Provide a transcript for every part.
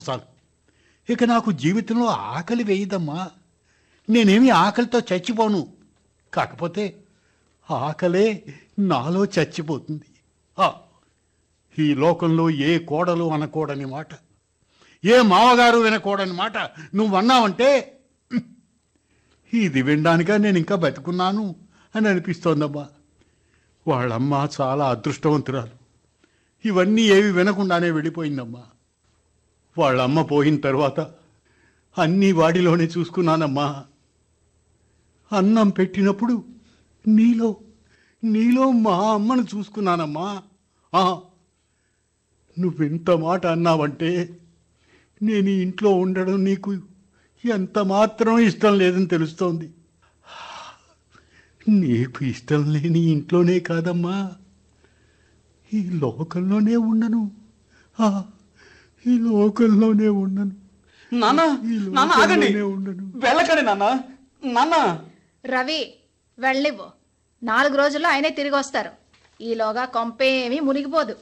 చాలు ఇక నాకు జీవితంలో ఆకలి వేయదమ్మా నేనేమి ఆకలితో చచ్చిపోను కాకపోతే ఆకలే నాలో చచ్చిపోతుంది ఆ, ఈ లోకంలో ఏ కోడలు అనకూడని మాట ఏ మావగారు వినకూడని మాట నువ్వు అన్నావంటే హ్మ్, ఇది వినడానిక నేను ఇంకా బతుకున్నాను అని అనిపిస్తోందమ్మా వాళ్ళమ్మ చాలా అదృష్టవంతురాలు ఇవన్నీ ఏవి వినకుండానే వెళ్ళిపోయిందమ్మా వాళ్ళమ్మ పోయిన తర్వాత అన్నీ వాడిలోనే చూసుకున్నానమ్మా అన్నం పెట్టినప్పుడు నీలో నీలో మా అమ్మను చూసుకున్నానమ్మా ఆ, నువ్వెంత మాట అన్నావంటే నేను ఈ ఇంట్లో ఉండడం నీకు ఎంత మాత్రం ఇష్టం లేదని తెలుస్తోంది నీకు ఇష్టం లేని ఇంట్లోనే కాదమ్మా ఈ లోకంలోనే ఉండను ఆ, ఈ లోకంలోనే ఉండను నాన్న ఈ నాన్న ఆగండి లోకంలోనే ఉండను వెళ్ళకండి నాన్న నాన్న రవి వెళ్ళివ్వు నాలుగు రోజుల్లో ఆయనే తిరిగి వస్తారు ఈలోగా కొంపేమీ మునిగిపోదు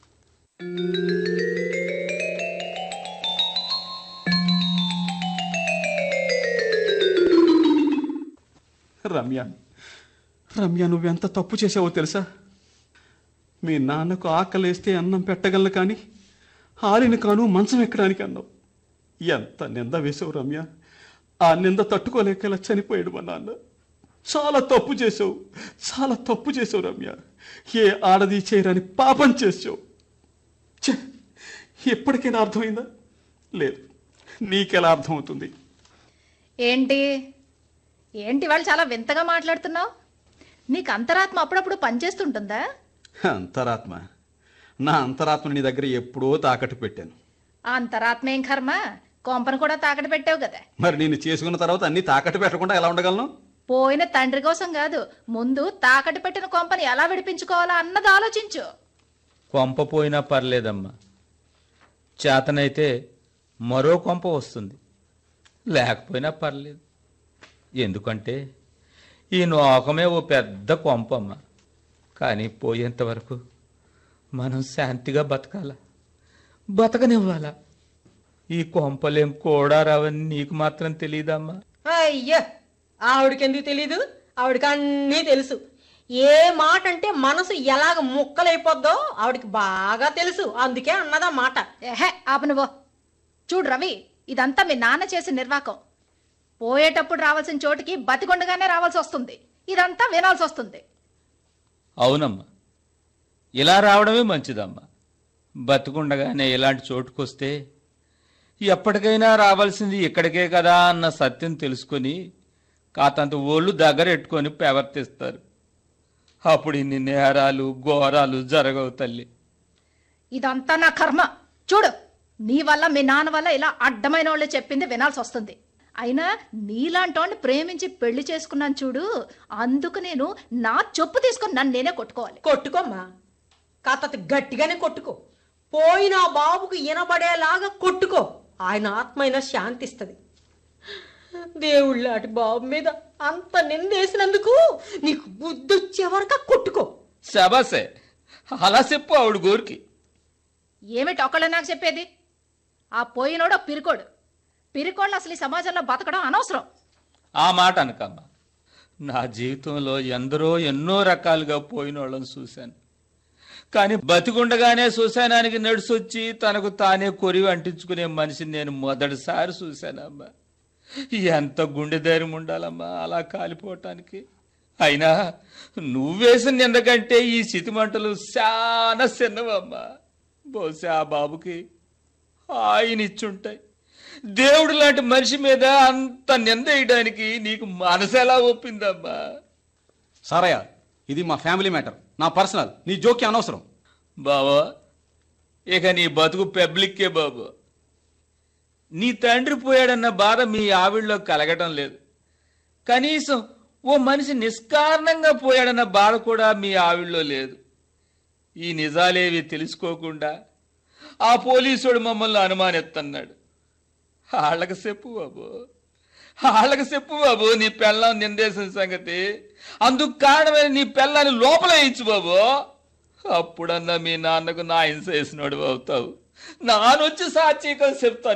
రమ్య రమ్య నువ్వెంత తప్పు చేసావో తెలుసా మీ నాన్నకు ఆకలేస్తే అన్నం పెట్టగలను కానీ ఆరిన కాను మంచం ఎక్కడానికి అన్నావు ఎంత నింద వేసావు రమ్య ఆ నింద తట్టుకోలేక ఇలా చనిపోయాడు మా నాన్న చాలా తప్పు చేసావు చాలా తప్పు చేసావు రమ్య ఏ ఆడది చేయరాని పాపం చేసావు ఛే, ఎప్పటికైనా అర్థమైందా లేదు నీకెలా అర్థమవుతుంది ఏంటి ఏంటి వాళ్ళు చాలా వింతగా మాట్లాడుతున్నావు నీకు అంతరాత్మ అప్పుడప్పుడు పనిచేస్తుంటుందా అంతరాత్మ నా అంతరాత్మ నీ దగ్గర ఎప్పుడో తాకట్టు పెట్టాను ఆ అంతరాత్మ ఏం కర్మ కొంపను కూడా తాకట పెట్టావు కదా మరి నేను చేసుకున్న తర్వాత అన్ని తాకట్టు పెట్టకుండా ఎలా ఉండగలను పోయిన తండ్రి కోసం కాదు ముందు తాకట పెట్టిన కొంపని ఎలా విడిపించుకోవాలా అన్నది ఆలోచించు కొంప పోయినా పర్లేదమ్మా చేతనైతే మరో కొంప వస్తుంది లేకపోయినా పర్లేదు ఎందుకంటే ఈ నోకమే ఓ పెద్ద కొంపమ్మ కానీ పోయేంత వరకు మనం శాంతిగా బతకాల బతకనివ్వాలా ఈ కొంపలేం కూడా రావని నీకు మాత్రం తెలియదమ్మా అయ్యో ఆవిడకి ఎందుకు తెలీదు ఆవిడకి అన్నీ తెలుసు ఏ మాట అంటే మనసు ఎలాగ ముక్కలైపోద్దో ఆవిడకి బాగా తెలుసు అందుకే అన్నదా మాట ఏహే ఆపనువో చూడు రవి ఇదంతా మీ నాన్న చేసిన నిర్వాకం పోయేటప్పుడు రావాల్సిన చోటికి బతికొండగానే రావాల్సి వస్తుంది ఇదంతా వినాల్సి వస్తుంది అవునమ్మా ఇలా రావడమే మంచిదమ్మా బతుకుండగానే ఇలాంటి చోటుకొస్తే ఎప్పటికైనా రావాల్సింది ఇక్కడికే కదా అన్న సత్యం తెలుసుకొని కాతంత ఓళ్ళు దగ్గరెట్టుకొని ప్రవర్తిస్తారు అప్పుడు ఇన్ని నేరాలు ఘోరాలు జరగవు తల్లి ఇదంతా నా కర్మ చూడు నీ వల్ల మీ నాన్న వల్ల ఇలా అడ్డమైన వాళ్ళు చెప్పింది వినాల్సి వస్తుంది అయినా నీలాంటోని ప్రేమించి పెళ్లి చేసుకున్నాను చూడు అందుకు నేను నా చెప్పు తీసుకొని నన్ను నేనే కొట్టుకోవాలి కొట్టుకోమ్మా కాత గట్టిగానే కొట్టుకో పోయిన ఆ బాబుకు వినబడేలాగా కొట్టుకో ఆయన ఆత్మ అయినా శాంతిస్తుంది దేవుళ్ళాటి బాబు మీద అంత నిందేసినందుకు నీకు బుద్ధి వచ్చే వరకు కొట్టుకో శబాసే అలా చెప్పు ఆవిడ గోరికి ఏమిటి ఒకళ్ళు నాకు చెప్పేది ఆ పోయినోడు ఒక పిరికోడు పిరికోళ్ళు అసలు ఈ సమాజంలో బతకడం అనవసరం ఆ మాట అనకమ్మా నా జీవితంలో ఎందరో ఎన్నో రకాలుగా పోయిన వాళ్ళని చూశాను కానీ బతికుండగానే శ్మశానానికి నడిసొచ్చి తనకు తానే కొరివి అంటించుకునే మనిషిని నేను మొదటిసారి చూశానమ్మా ఎంత గుండె ధైర్యం ఉండాలమ్మా అలా కాలిపోవటానికి అయినా నువ్వేసిన ఎందుకంటే ఈ చితిమంటలు చాలా చిన్నవమ్మా బహుశా ఆ బాబుకి ఆయన ఇచ్చుంటాయి దేవుడు లాంటి మనిషి మీద అంత నింద వేయడానికి నీకు మనసు ఎలా ఒప్పిందమ్మా సారయ్య ఇది మా ఫ్యామిలీ మ్యాటర్ నా పర్సనల్ నీ జోక్యం అనవసరం బావా ఇక నీ బతుకు పబ్లిక్కే బాబు నీ తండ్రి పోయాడన్న బాధ మీ ఆవిడలో కలగటం లేదు కనీసం ఓ మనిషి నిష్కారణంగా పోయాడన్న బాధ కూడా మీ ఆవిడలో లేదు ఈ నిజాలేవి తెలుసుకోకుండా ఆ పోలీసుడు మమ్మల్ని అనుమానిస్తున్నాడు వాళ్ళకి చెప్పు బాబు వాళ్ళకి చెప్పు బాబు నీ పెళ్ళం నిందేసిన సంగతి అందుకు కారణమైన నీ పెళ్ళాన్ని లోపల ఇచ్చు బాబు అప్పుడన్నా మీ నాన్నకు నా హింస వేసినోడు అవుతావు నానొచ్చి సాక్షిగా చెప్తాను